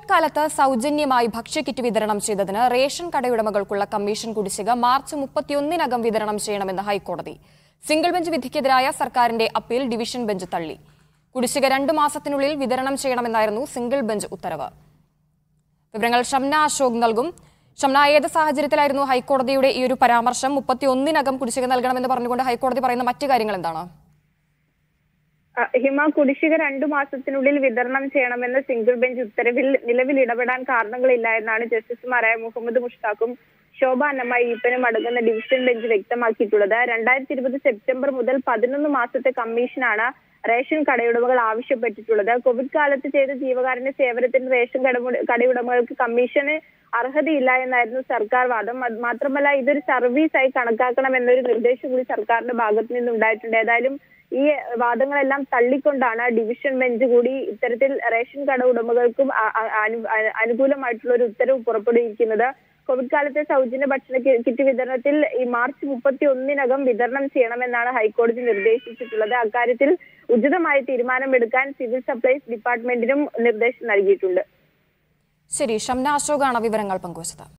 Covid കാലത്ത് സൗജന്യമായി ഭക്ഷ്യക്കിറ്റ് വിതരണം ചെയ്തതിന് റേഷൻ കടയുടമകൾക്കുള്ള കമ്മീഷൻ കുടിശ്ശിക മാർച്ച് മുപ്പത്തിയൊന്നിനകം വിതരണം ചെയ്യണമെന്ന് ഹൈക്കോടതി സിംഗിൾ ബെഞ്ച് വിധിക്കെതിരായ സർക്കാരിന്റെ അപ്പീൽ ഡിവിഷൻ ബെഞ്ച് തള്ളി കുടിശ്ശിക രണ്ടു മാസത്തിനുള്ളിൽ വിതരണം ചെയ്യണമെന്നായിരുന്നു സിംഗിൾ ബെഞ്ച് ഉത്തരവ് വിവരങ്ങൾ ഷംന അശോക് നൽകും ഷംന ഏത് സാഹചര്യത്തിലായിരുന്നു ഹൈക്കോടതിയുടെ ഈ ഒരു പരാമർശം മുപ്പത്തിയൊന്നിനകം കുടിശ്ശിക നൽകണമെന്ന് പറഞ്ഞുകൊണ്ട് ഹൈക്കോടതി പറയുന്ന മറ്റു കാര്യങ്ങൾ എന്താണ് അഹ് ഹിമ കുടിശ്ശിക രണ്ടു മാസത്തിനുള്ളിൽ വിതരണം ചെയ്യണമെന്ന സിംഗിൾ ബെഞ്ച് ഉത്തരവിൽ നിലവിൽ ഇടപെടാൻ കാരണങ്ങളില്ല എന്നാണ് ജസ്റ്റിസുമാരായ മുഹമ്മദ് മുഷ്താഖും ശോഭ അന്നമ്മ ഈപ്പനും അടങ്ങുന്ന ഡിവിഷൻ ബെഞ്ച് വ്യക്തമാക്കിയിട്ടുള്ളത് രണ്ടായിരത്തി ഇരുപത് സെപ്റ്റംബർ മുതൽ പതിനൊന്ന് മാസത്തെ കമ്മീഷനാണ് റേഷൻ കടയുടമകൾ ആവശ്യപ്പെട്ടിട്ടുള്ളത് കോവിഡ് കാലത്ത് ചെയ്ത ജീവകാരുണ്യ സേവനത്തിന് റേഷൻ കടമു- കടയുടമകൾക്ക് കമ്മീഷന് അർഹതയില്ല എന്നായിരുന്നു സർക്കാർ വാദം അത് മാത്രമല്ല ഇതൊരു സർവീസായി കണക്കാക്കണം എന്നൊരു നിർദ്ദേശം കൂടി സർക്കാരിന്റെ ഭാഗത്ത് നിന്നുണ്ടായിട്ടുണ്ട് ഏതായാലും ഈ വാദങ്ങളെല്ലാം തള്ളിക്കൊണ്ടാണ് ഡിവിഷൻ ബെഞ്ച് കൂടി ഇത്തരത്തിൽ റേഷൻ കട ഉടമകൾക്കും അ- അ- അനു- അ- അനുകൂലമായിട്ടുള്ള ഒരു ഉത്തരവ് പുറപ്പെടുവിക്കുന്നത് കോവിഡ് കാലത്തെ സൗജന്യ ഭക്ഷണ കി- കിറ്റ് വിതരണത്തിൽ ഈ മാർച്ച് മുപ്പത്തി ഒന്നിനകം വിതരണം ചെയ്യണമെന്നാണ് ഹൈക്കോടതി നിർദ്ദേശിച്ചിട്ടുള്ളത് അക്കാര്യത്തിൽ ഉചിതമായ തീരുമാനമെടുക്കാൻ സിവിൽ സപ്ലൈസ് ഡിപ്പാർട്ട്മെന്റിനും നിർദ്ദേശം നൽകിയിട്ടുണ്ട് ശരി ഷംന അശോകാണ് വിവരങ്ങൾ പങ്കുവച്ചത്